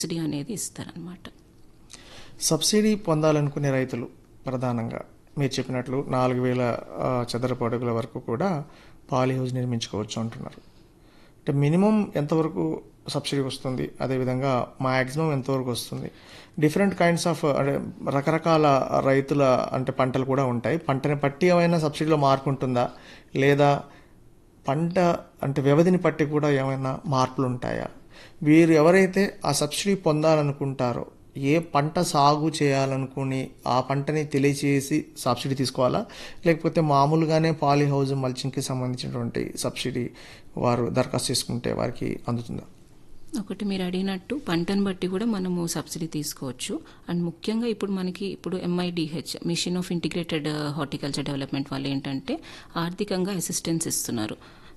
Subsidy అనేది ఇస్తారనమాట subsidy పొందాలనుకునే రైతులు ప్రధానంగా మీరు చెప్పినట్లు నాలుగు వేల ఆ, చదరపు అడుగుల వరకు కూడా పాలీ హౌస్ నిర్మించుకోవచ్చు అంటున్నారు అంటే మినిమం ఎంతవరకు సబ్సిడీ వస్తుంది అదేవిధంగా మ్యాక్సిమం ఎంతవరకు వస్తుంది డిఫరెంట్ కైండ్స్ ఆఫ్ అంటే రకరకాల రైతుల అంటే పంటలు కూడా ఉంటాయి పంటని బట్టి ఏమైనా సబ్సిడీలో మార్పు ఉంటుందా లేదా పంట అంటే వ్యవధిని బట్టి కూడా ఏమైనా మార్పులు ఉంటాయా వీరు ఎవరైతే ఆ సబ్సిడీ పొందాలనుకుంటారో ఏ పంట సాగు చేయాలనుకుని ఆ పంటని తెలియచేసి సబ్సిడీ తీసుకోవాలా లేకపోతే మామూలుగానే పాలీ హౌస్ మల్చింగ్కి సంబంధించినటువంటి సబ్సిడీ వారు దరఖాస్తు చేసుకుంటే వారికి అందుతుందా ఒకటి మీరు అడిగినట్టు పంటను బట్టి కూడా మనము సబ్సిడీ తీసుకోవచ్చు అండ్ ముఖ్యంగా ఇప్పుడు మనకి ఇప్పుడు MIDH mission of integrated horticulture development వాళ్ళు ఏంటంటే ఆర్థికంగా అసిస్టెన్స్ ఇస్తున్నారు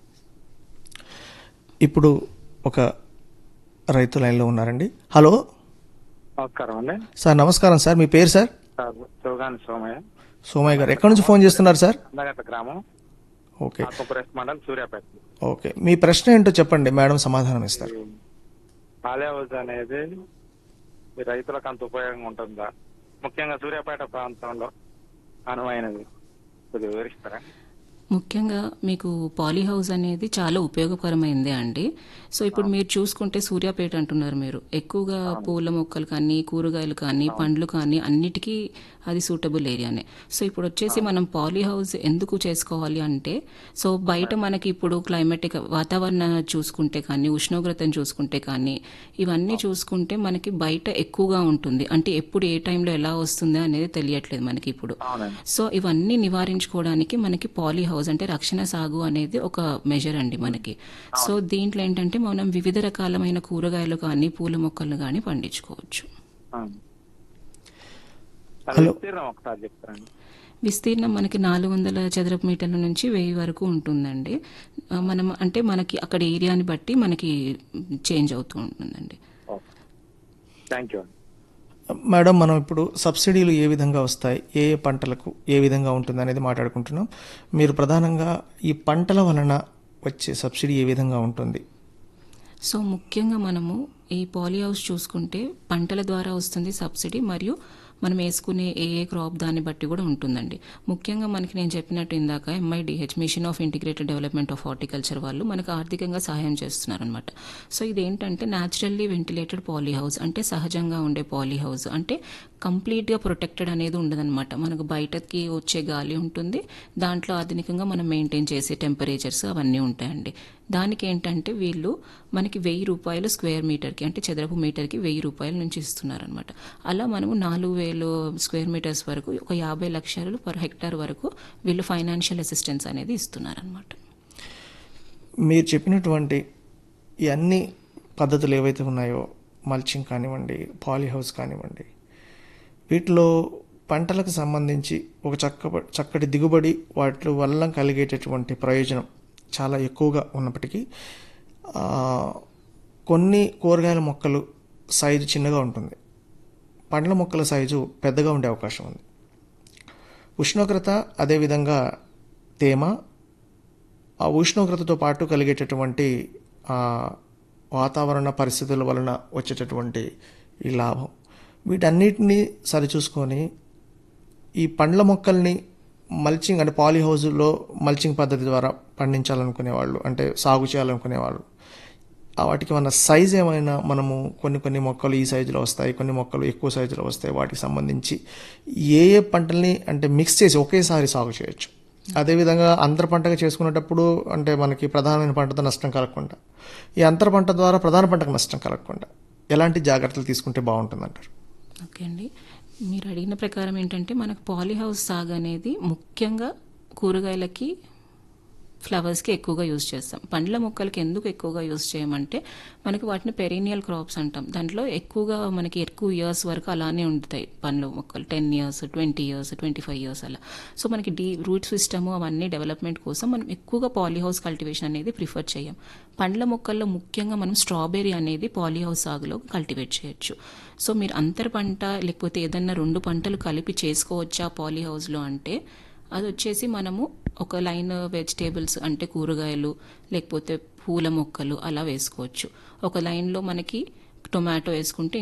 ఇప్పుడు ఒక రైతు లైన్లో ఉన్నారండి హలో నమస్కారం అండి సార్ నమస్కారం సార్ మీ పేరు సార్ సార్ శివగాని సోమయ్య సోమయ్య గారు ఎక్కడి నుంచి ఫోన్ చేస్తున్నారు సార్ అందగట్ట గ్రామం ఓకే ఆత్మపురేస్ మండలం సూర్యాపేట ఓకే మీ ప్రశ్న ఏంటో చెప్పండి మేడం సమాధానం ఇస్తారు పాలే హౌస్ అనేది ఈ రైతులకు అంత ఉపయోగంగా ఉంటుందా ముఖ్యంగా సూర్యాపేట ప్రాంతంలో అనువైనది కొద్దిగా వివరిస్తారా ముఖ్యంగా మీకు పాలీ హౌస్ అనేది చాలా ఉపయోగకరమైందే అండి సో ఇప్పుడు మీరు చూసుకుంటే సూర్యాపేట అంటున్నారు మీరు ఎక్కువగా పూల మొక్కలు కానీ కూరగాయలు కానీ పండ్లు కానీ అన్నిటికీ అది సూటబుల్ ఏరియానే సో ఇప్పుడు వచ్చేసి మనం పాలీ హౌస్ ఎందుకు చేసుకోవాలి అంటే సో బయట మనకి ఇప్పుడు క్లైమేటిక్ వాతావరణ చూసుకుంటే కానీ ఉష్ణోగ్రతను చూసుకుంటే కానీ ఇవన్నీ చూసుకుంటే మనకి బయట ఎక్కువగా ఉంటుంది అంటే ఎప్పుడు ఏ టైంలో ఎలా వస్తుంది అనేది తెలియట్లేదు మనకి ఇప్పుడు అవునండి సో ఇవన్నీ నివారించుకోవడానికి మనకి పాలీ హౌస్ అంటే రక్షణ సాగు అనేది ఒక మెజర్ అండి మనకి సో దీంట్లో ఏంటంటే మనం వివిధ రకాలమైన కూరగాయలు కానీ పూల మొక్కలు కానీ పండించుకోవచ్చు అవును. అది విస్తీర్ణం ఒకసారి చెప్తారండి విస్తీర్ణం మనకి నాలుగు వందల చదరపు మీటర్ల నుంచి వెయ్యి వరకు ఉంటుందండి ఆ, మనం అంటే మనకి అక్కడ ఏరియాని బట్టి మనకి చేంజ్ అవుతూ ఉంటుందండి ఓకే థ్యాంక్ యూ అండి మేడం మనం ఇప్పుడు సబ్సిడీలు ఏ విధంగా వస్తాయి ఏ ఏ పంటలకు ఏ విధంగా ఉంటుంది అనేది మాట్లాడుకుంటున్నాం మీరు ప్రధానంగా ఈ పంటల వలన వచ్చే సబ్సిడీ ఏ విధంగా ఉంటుంది సో ముఖ్యంగా మనము ఈ పాలీ హౌస్ చూసుకుంటే పంటల ద్వారా వస్తుంది సబ్సిడీ మరియు మనం వేసుకునే ఏ ఏ క్రాప్ దాన్ని బట్టి కూడా ఉంటుందండి ముఖ్యంగా మనకి నేను చెప్పినట్టు ఇందాక MIDH mission of integrated development of horticulture వాళ్ళు మనకు ఆర్థికంగా సహాయం చేస్తున్నారనమాట సో ఇదేంటంటే న్యాచురల్లీ వెంటిలేటెడ్ పాలీ హౌస్ అంటే సహజంగా ఉండే పాలీ హౌస్ అంటే కంప్లీట్గా ప్రొటెక్టెడ్ అనేది ఉండదన్నమాట మనకు బయటకి వచ్చే గాలి ఉంటుంది దాంట్లో ఆధునికంగా మనం మెయింటైన్ చేసే టెంపరేచర్స్ అవన్నీ ఉంటాయండి దానికి ఏంటంటే వీళ్ళు మనకి వెయ్యి రూపాయలు స్క్వేర్ మీటర్కి అంటే చదరపు మీటర్కి వెయ్యి రూపాయల నుంచి ఇస్తున్నారనమాట అలా మనము నాలుగు వేలు స్క్వేర్ మీటర్స్ వరకు ఒక యాభై లక్షలు పర్ హెక్టార్ వరకు వీళ్ళు ఫైనాన్షియల్ అసిస్టెన్స్ అనేది ఇస్తున్నారనమాట మీరు చెప్పినటువంటి ఈ అన్ని పద్ధతులు ఏవైతే ఉన్నాయో మల్చింగ్ కానివ్వండి పాలీ హౌస్ కానివ్వండి వీటిలో పంటలకు సంబంధించి ఒక చక్క చక్కటి దిగుబడి వాటి వల్ల కలిగేటటువంటి ప్రయోజనం చాలా ఎక్కువగా ఉన్నప్పటికీ ఆ, కొన్ని కూరగాయల మొక్కలు సైజు చిన్నగా ఉంటుంది పండ్ల మొక్కల సైజు పెద్దగా ఉండే అవకాశం ఉంది ఉష్ణోగ్రత అదేవిధంగా తేమ ఆ ఉష్ణోగ్రతతో పాటు కలిగేటటువంటి ఆ, వాతావరణ పరిస్థితుల వలన వచ్చేటటువంటి ఈ లాభం వీటన్నిటిని సరిచూసుకొని ఈ పండ్ల మొక్కల్ని మల్చింగ్ అంటే పాలీ హౌజుల్లో మల్చింగ్ పద్ధతి ద్వారా పండించాలనుకునే వాళ్ళు అంటే సాగు చేయాలనుకునే వాళ్ళు ఆ వాటికి మన సైజ్ ఏమైనా మనము కొన్ని కొన్ని మొక్కలు ఈ సైజులో వస్తాయి కొన్ని మొక్కలు ఎక్కువ సైజులో వస్తాయి వాటికి సంబంధించి ఏ ఏ పంటల్ని అంటే మిక్స్ చేసి ఒకేసారి సాగు చేయొచ్చు అదేవిధంగా అంతర పంటగా చేసుకునేటప్పుడు అంటే మనకి ప్రధానమైన పంటతో నష్టం కలగకుండా ఈ అంతర పంట ద్వారా ప్రధాన పంటకు నష్టం కలగకుండా ఎలాంటి జాగ్రత్తలు తీసుకుంటే బాగుంటుందంటారు ఓకే అండి మీరు అడిగిన ప్రకారం ఏంటంటే మనకు పాలీ హౌస్ సాగు అనేది ముఖ్యంగా కూరగాయలకి ఫ్లవర్స్కి ఎక్కువగా యూజ్ చేస్తాం పండ్ల మొక్కలకి ఎందుకు ఎక్కువగా యూజ్ చేయమంటే మనకి వాటిని పెరీనియల్ క్రాప్స్ అంటాం దాంట్లో ఎక్కువగా మనకి ఎక్కువ ఇయర్స్ వరకు అలానే ఉంటాయి పండ్ల మొక్కలు ten years twenty years twenty five years అలా సో మనకి డీ రూట్ సిస్టమ్ అవన్నీ డెవలప్మెంట్ కోసం మనం ఎక్కువగా పాలీ హౌస్ కల్టివేషన్ అనేది ప్రిఫర్ చేయం పండ్ల మొక్కల్లో ముఖ్యంగా మనం స్ట్రాబెర్రీ అనేది పాలీ హౌస్ సాగులో కల్టివేట్ చేయొచ్చు సో మీరు అంతర పంట లేకపోతే ఏదన్నా రెండు పంటలు కలిపి చేసుకోవచ్చా పాలీ హౌస్లో అంటే అది వచ్చేసి మనము ఒక లైన్ వెజిటేబుల్స్ అంటే కూరగాయలు లేకపోతే పూల మొక్కలు అలా వేసుకోవచ్చు ఒక లైన్లో మనకి టొమాటో వేసుకుంటే